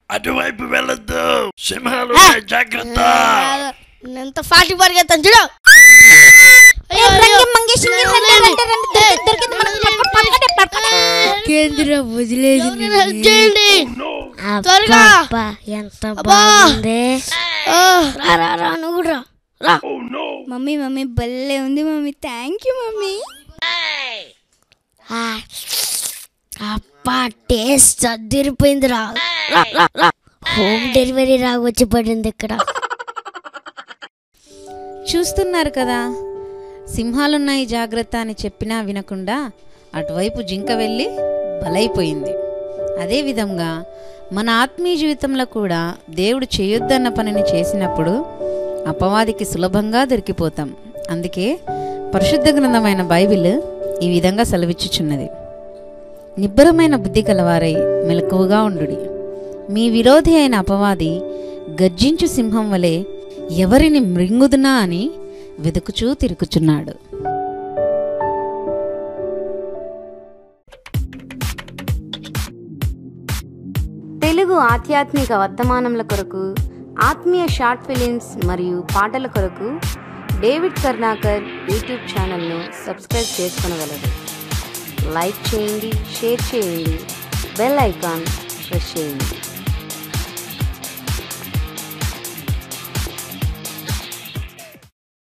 అటువైపు వెళ్ళొద్దు సింహాలు ఆ. ఉన్నాయి, జాగ్రత్త ఎంత ఫాస్ట్ పరిగెత్తాను చూడు అయ్యో, అయ్యో. కేంద్ర వదిలేదు ఎవరైనా help చేయండి త్వరగా. అబ్బా, ఎంత అబ్బా. బాగుంది ఆ, రా రా రా నువ్వు కూడా రా మమ్మీ మమ్మీ భలే ఉంది మమ్మీ థ్యాంక్ యూ మమ్మీ ఆ, అబ్బా టేస్ట్ అదిరిపోయిందిరా రా, రా, రా. హోమ్ డెలివరీ రాగొచ్చి పడింది ఇక్కడ చూస్తున్నారు కదా సింహాలున్నాయి జాగ్రత్త అని చెప్పినా వినకుండా అటువైపు జింక వెళ్ళి బలైపోయింది అదేవిధంగా మన ఆత్మీయ జీవితంలో కూడా దేవుడు చేయొద్దన్న పనిని చేసినప్పుడు అపవాదికి సులభంగా దొరికిపోతాం అందుకే పరిశుద్ధ గ్రంథమైన బైబిల్ ఈ విధంగా సెలవిచ్చుచున్నది నిబ్బరమైన బుద్ధి కలవారై మెలకువగా ఉండుడి మీ విరోధి అయిన అపవాది గర్జించు సింహం వలె ఎవరిని మృంగుదునా అని వెతుకుచూ తిరుగుచున్నాడు తెలుగు ఆధ్యాత్మిక వర్తమానముల కొరకు ఆత్మీయ షార్ట్ ఫిలిమ్స్ మరియు పాటల కొరకు డేవిడ్ కర్ణాకర్ యూట్యూబ్ ఛానల్ను సబ్స్క్రైబ్ చేసుకొనగలరు లైక్ చేయండి షేర్ చేయండి బెల్ ఐకాన్ ప్రెస్ చేయండి